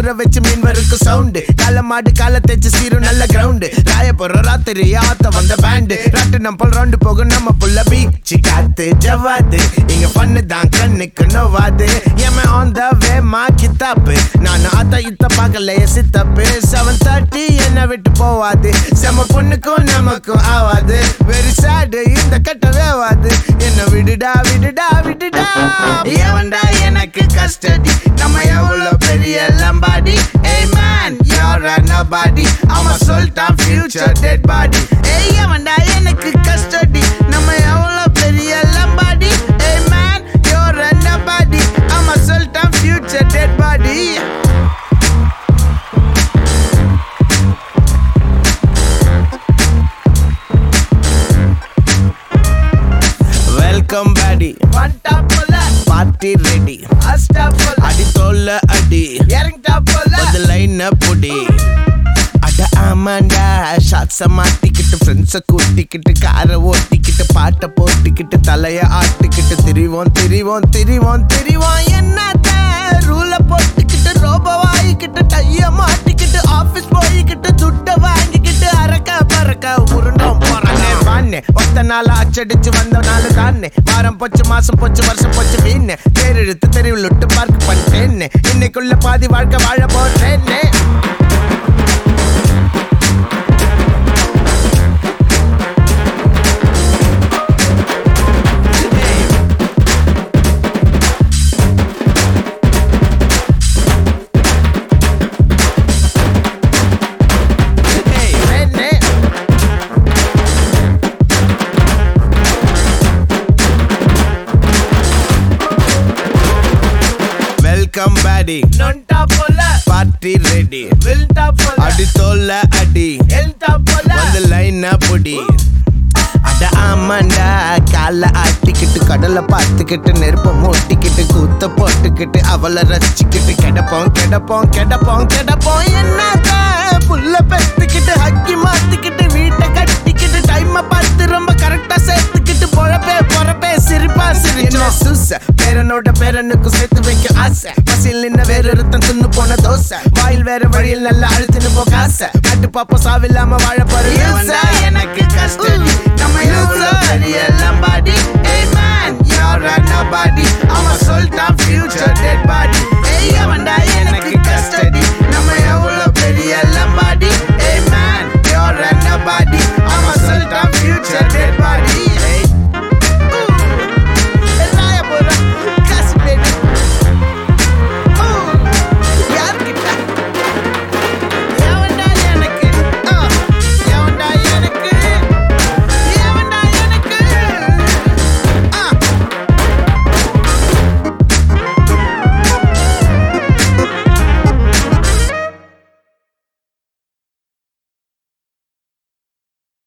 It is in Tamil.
ஊற வச்சு மீன் வரைக்கும் சவுண்டு கால மாடு கால தேச்சு சீரும் நல்ல கிரவுண்டு ராய போற ராத்திரி ஆத்த வந்த பேண்டு ராட்டு நம்பல் ரவுண்டு போகும் நம்ம புள்ள பீச்சு காத்து ஜவாது இங்க பண்ணு தான் கண்ணுக்கு நோவாது ஏமே ஆன் த வே மா கித்தாப்பு நான் ஆத்த இத்த பார்க்கலையே சித்தப்பு செவன் தேர்ட்டி என்ன விட்டு போவாது செம பொண்ணுக்கும் நமக்கும் ஆவாது வெரி சேடு இந்த கட்டவே ஆவாது என்ன விடுடா விடுடா விடுடா எவன்டா எனக்கு கஸ்டடி நம்ம எவ்வளவு பெரிய லம்பாடி ஏய் மேன் you're a nobody அவன் சொல்லிட்டான் future dead body ஏய் எவன்டா எனக்கு கஸ்டடி நம்ம எவ்வளவு பெரிய லம்பாடி ஏய் மேன் you're a nobody அவன் சொல்லிட்டான் future dead body வெல்கம் பேடி பார்ட்டி ரெடி அடி தோல்ல அடி அது லைன் புடி அட ஆமாண்டா ஷாட்ஸ மாட்டிக்கிட்டு ஃப்ரெண்ட்ஸ கூட்டிக்கிட்டு காரை ஓட்டிக்கிட்டு பாட்டை போட்டுக்கிட்டு தலைய ஆட்டிக்கிட்டு திரிவோம் திரிவோம் திரிவோம் திரிவோம் என்னத்த ரூல போட்டுக்கிட்டு ரோபோ வாங்கிக்கிட்டு டைய மாட்டிக்கிட்டு ஆபீஸ் போய்கிட்டு துட்ட வாங்கிக்கிட்டு அரக்க பறக்க உருண்டோம் போறானே வானே ஒத்த நாள் அச்சடிச்சு வந்த நாள் தானே வாரம் போச்சு மாசம் போச்சு வருஷம் போச்சு வீணே தேரெழுத்து தெருவில் விட்டு பார்க் பண்ணிட்டேன்னு இன்னைக்குள்ள பாதி வாழ்க்கை வாழ போட்டேன்னு வெல்கம் பேடி பார்ட்டி ரெடி அடி தோல்ல அடி வந்து லைன் புடி அட ஆமாண்டா கால ஆட்டிக்கிட்டு கடலை பார்த்துக்கிட்டு நெருப்ப மூட்டிக்கிட்டு கூத்த போட்டுக்கிட்டு அவளை ரசிச்சுக்கிட்டு கிடப்போம் கிடப்போம் கிடப்போம் கிடப்போம் என்னத புல்ல பெத்துக்கிட்டு ஹக்கி மாத்திக்கிட்டு வீட்டை கட்டிக்கிட்டு டைமை பார்த்து ரொம்ப கரெக்டா சேர்த்துக்கிட்டு பொழப்பே பொறப்பே சிரிப்பா சிரிச்சோம் சூச பேரனோட பேரனுக்கு சேர்த்து வைக்க ஆசை பசியில் நின்ன வேற ஒருத்தன் தின்னு போன தோசை வாயில் வேற வழியில் நல்லா அழுத்துன்னு போக ஆசை கட்டு பாப்பா சாவில்லாம வாழ போற எனக்கு கஷ்டம்